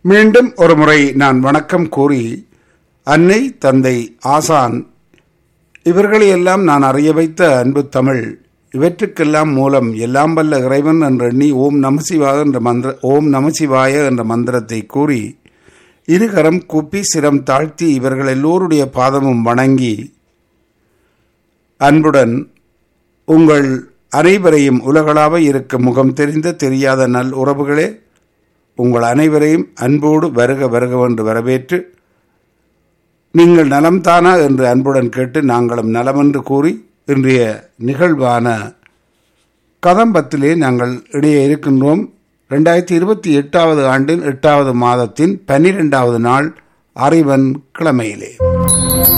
மீண்டும் ஒரு முறை நான் வணக்கம் கூறி அன்னை தந்தை ஆசான் இவர்களையெல்லாம் நான் அறிய வைத்த அன்பு தமிழ் இவற்றுக்கெல்லாம் மூலம் எல்லாம் வல்ல இறைவன் என்று எண்ணி ஓம் நமசிவாய என்ற மந்திர ஓம் நமசிவாய என்ற மந்திரத்தை கூறி இருகரம் கூப்பி சிரம் தாழ்த்தி இவர்கள் எல்லோருடைய பாதமும் வணங்கி அன்புடன் உங்கள் அனைவரையும் உலகளாவ இருக்கும் முகம் தெரிந்த தெரியாத நல் உறவுகளே உங்கள் அனைவரையும் அன்போடு வருக வருக என்று வரவேற்று நீங்கள் நலம்தானா என்று அன்புடன் கேட்டு நாங்களும் நலமென்று கூறி இன்றைய நிகழ்வான கதம்பத்திலே நாங்கள் இடையே இருக்கின்றோம் ரெண்டாயிரத்தி இருபத்தி எட்டாவது ஆண்டின் எட்டாவது மாதத்தின் பன்னிரெண்டாவது நாள் அறிவன் கிழமையிலே